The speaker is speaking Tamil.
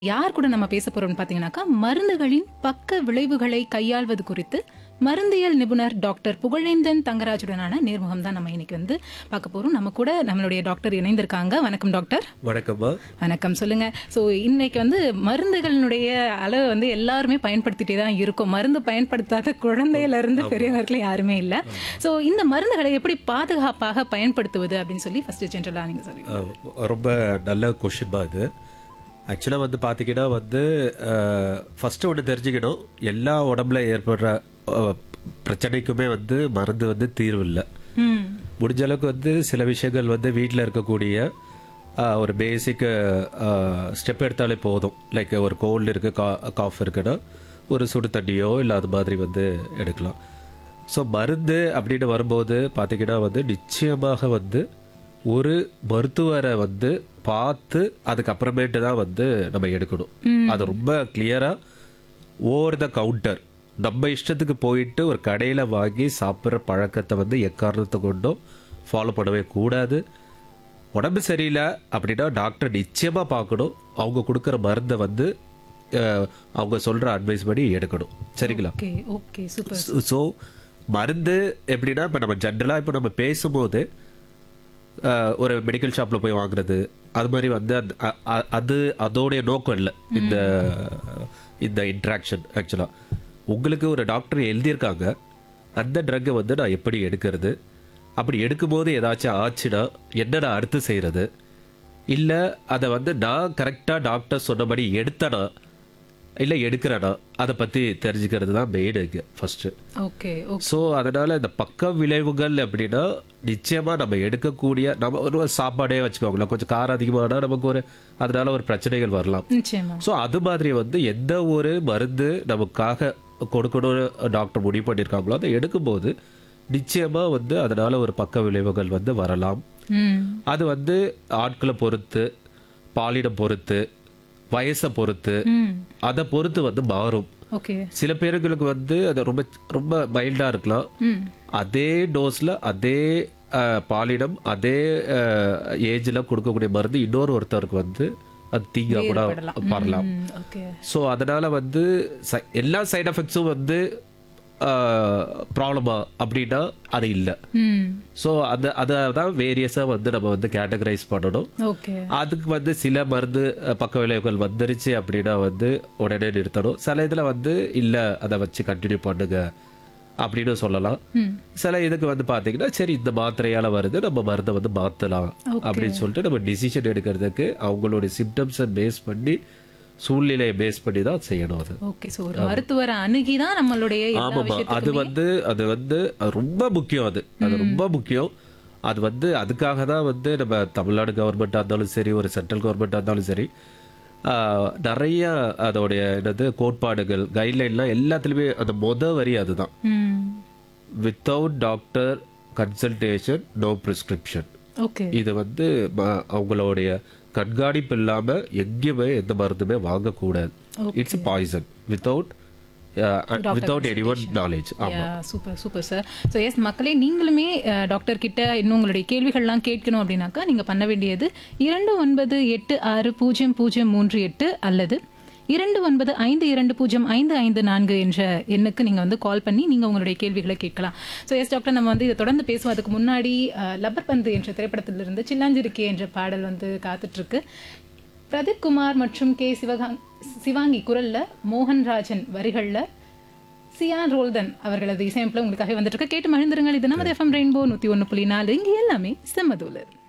யார் கூட நம்ம பேச போறோம்னு பாத்தீங்கன்னாக்கா மருந்துகளின் பக்க விளைவுகளை கையாள்வது குறித்து மருந்தியல் நிபுணர் டாக்டர் புகழேந்தன் தங்கராஜுடனான நேர்முகம் தான் நம்ம இன்னைக்கு வந்து பார்க்க போறோம் நம்ம கூட நம்மளுடைய டாக்டர் இணைந்திருக்காங்க வணக்கம் டாக்டர் வணக்கம்மா வணக்கம் சொல்லுங்க ஸோ இன்னைக்கு வந்து மருந்துகளினுடைய அளவு வந்து எல்லாருமே பயன்படுத்திட்டே தான் இருக்கும் மருந்து பயன்படுத்தாத குழந்தையில இருந்து பெரியவர்கள் யாருமே இல்லை ஸோ இந்த மருந்துகளை எப்படி பாதுகாப்பாக பயன்படுத்துவது அப்படின்னு சொல்லி ஃபர்ஸ்ட் ஜென்ரலாக நீங்க சொல்லுங்க அஹ் ரொம்ப நல்ல கொஷின்மா இது ஆக்சுவலாக வந்து பார்த்தீங்கன்னா வந்து ஃபஸ்ட்டு ஒன்று தெரிஞ்சுக்கணும் எல்லா உடம்புல ஏற்படுற அஹ், பிரச்சனைக்குமே வந்து மருந்து வந்து தீர்வு இல்லை ம் முடிஞ்ச அளவுக்கு வந்து சில விஷயங்கள் வந்து வீட்டில் இருக்கக்கூடிய அஹ், ஒரு பேசிக் ஸ்டெப் எடுத்தாலே போதும் லைக் ஒரு கோல்டு இருக்குது கா காஃப் இருக்குன்னா ஒரு சுடு தண்ணியோ இல்லை அது மாதிரி வந்து எடுக்கலாம் ஸோ மருந்து அப்படின்னு வரும்போது பார்த்தீங்கன்னா வந்து நிச்சயமாக வந்து ஒரு மருத்துவரை வந்து பார்த்து அதுக்கப்புறமேட்டு தான் வந்து நம்ம எடுக்கணும் அது ரொம்ப கிளியராக ஓவர் த கவுண்டர் நம்ம இஷ்டத்துக்கு போயிட்டு ஒரு கடையில் வாங்கி சாப்பிட்ற பழக்கத்தை வந்து எக்காரணத்தை கொண்டும் ஃபாலோ பண்ணவே கூடாது உடம்பு சரியில்லை அப்படின்னா டாக்டர் நிச்சயமாக பார்க்கணும் அவங்க கொடுக்குற மருந்தை வந்து அஹ், அவங்க சொல்கிற அட்வைஸ் படி எடுக்கணும் சரிங்களா ஓகே ஓகே சூப்பர் ஸோ மருந்து எப்படின்னா இப்போ நம்ம ஜென்ரலாக இப்போ நம்ம பேசும்போது அஹ், ஒரு மெடிக்கல் ஷாப்பில் போய் வாங்குறது அது மாதிரி வந்து அந்த- அ- அ- அது அதோடைய நோக்கம் இல்லை இந்த இந்த இன்ட்ராக்ஷன் ஆக்சுவலாக உங்களுக்கு ஒரு டாக்டர் எழுதியிருக்காங்க அந்த ட்ரக்கை வந்து நான் எப்படி எடுக்கிறது அப்படி எடுக்கும்போது ஏதாச்சும் ஆச்சுன்னா என்னடா அடுத்து செய்கிறது இல்லை அதை வந்து நான் கரெக்டாக டாக்டர் சொன்னபடி எடுத்தனா இல்லை எடுக்கிறேனா அதை பற்றி தெரிஞ்சுக்கிறது தான் மெயின் இங்கே ஃபஸ்ட்டு ஓகே ஓகே ஸோ அதனால் இந்த பக்க விளைவுகள் அப்படின்னா நிச்சயமாக நம்ம எடுக்கக்கூடிய நம்ம ஒரு சாப்பாடே வச்சுக்கோங்களேன் கொஞ்சம் காரம் அதிகமானா நமக்கு ஒரு அதனால ஒரு பிரச்சனைகள் வரலாம் நிச்சயமா ஸோ அது மாதிரி வந்து எந்த ஒரு மருந்து நமக்காக கொடுக்கணும்னு டாக்டர் முடிவு பண்ணியிருக்காங்களோ அதை எடுக்கும்போது நிச்சயமாக வந்து அதனால ஒரு பக்க விளைவுகள் வந்து வரலாம் ம் அது வந்து ஆட்களை பொறுத்து பாலினம் பொறுத்து வயசை பொறுத்து ம் அதை பொறுத்து வந்து மாறும் ஓகே சில பேர்களுக்கு வந்து அது ரொம்ப ரொம்ப மைல்டா இருக்கலாம் ம் அதே டோஸ்ல அதே அஹ், பாலினம் அதே ஏஜ்ல கொடுக்கக்கூடிய மருந்து இன்னொரு ஒருத்தருக்கு வந்து அது தீங்கா கூட வரலாம் ம் ஓகே ஸோ அதனால வந்து சை- எல்லா சைடு எஃபெக்ட்ஸும் வந்து ப்ராப்ளமா அப்படின்னா அது இல்லை ம் ஸோ அந்த அதை தான் வேரியஸாக வந்து நம்ம வந்து கேட்டகரைஸ் பண்ணணும் ஓகே அதுக்கு வந்து சில மருந்து அஹ், பக்க விளைவுகள் வந்துருச்சு அப்படின்னா வந்து உடனே நிறுத்தணும் சில இதில் வந்து இல்லை அதை வச்சு கண்டினியூ பண்ணுங்க அப்படின்னு சொல்லலாம் ம் சில இதுக்கு வந்து பார்த்தீங்கன்னா சரி இந்த மாத்திரையால வருது நம்ம மருந்தை வந்து மாற்றலாம் அப்படின்னு சொல்லிட்டு நம்ம டிசிஷன் எடுக்கிறதுக்கு அவங்களுடைய சிம்டம்ஸை பேஸ் பண்ணி சூழ்நிலையை பேஸ் பண்ணி தான் செய்யணும் அது ஓகே ஸோ ஒரு மருத்துவரை அணுகி தான் நம்மளுடைய எல்லா ஆமாம்மா விஷயத்துக்கும் அது வந்து அது வந்து அது ரொம்ப முக்கியம் அது அது ரொம்ப முக்கியம் அது வந்து அதுக்காக தான் வந்து நம்ம தமிழ்நாடு கவர்மெண்ட்டாக இருந்தாலும் சரி ஒரு சென்ட்ரல் கவர்மெண்ட்டாக இருந்தாலும் சரி ஆஹ், நிறைய அதோடைய என்னது கோட்பாடுகள் கைட்லைன்லாம் எல்லாத்துலேயுமே அந்த மொத வரி அதுதான் ம் without doctor consultation no prescription okay இது வந்து ம- அவங்களுடைய கண்காணிப்பு இல்லாம எங்கேயுமே எந்த மருந்துமே வாங்கக்கூடாது it's poison without without any one knowledge super super sir so yes மக்களே நீங்களுமே அஹ், டாக்டர் கிட்ட இன்னும் உங்களுடைய கேள்விகள்லாம் கேட்கணும் அப்படின்னாக்கா நீங்கள் பண்ண வேண்டியது இரண்டு ஒன்பது எட்டு ஆறு பூஜ்ஜியம் பூஜ்ஜியம் மூன்று எட்டு அல்லது இரண்டு ஒன்பது ஐந்து இரண்டு பூஜ்ஜியம் ஐந்து ஐந்து நான்கு என்ற எண்ணுக்கு நீங்கள் வந்து கால் பண்ணி நீங்கள் உங்களுடைய கேள்விகளை கேட்கலாம் ஸோ எஸ் டாக்டர் நம்ம வந்து இதை தொடர்ந்து பேசுவோம் அதுக்கு முன்னாடி அஹ், லப்பர் பந்து என்ற திரைப்படத்திலிருந்து சில்லாஞ்சிருக்கே என்ற பாடல் வந்து காத்துட்ருக்கு பிரதீப் குமார் மற்றும் கே சிவகாங் சிவாங்கி குரல்ல மோகன்ராஜன் வரிகள்ல சியான் ரோல்தன் அவர்களது இசையமைப்பில் உங்களுக்காக வந்துட்டு இருக்கு கேட்டு மகிழ்ந்துருங்கள் இது நமது எஃப்எம் ரெயின்போ நூத்தி ஒன்று புள்ளி நாலு இங்கே எல்லாமே செம்மதூலர்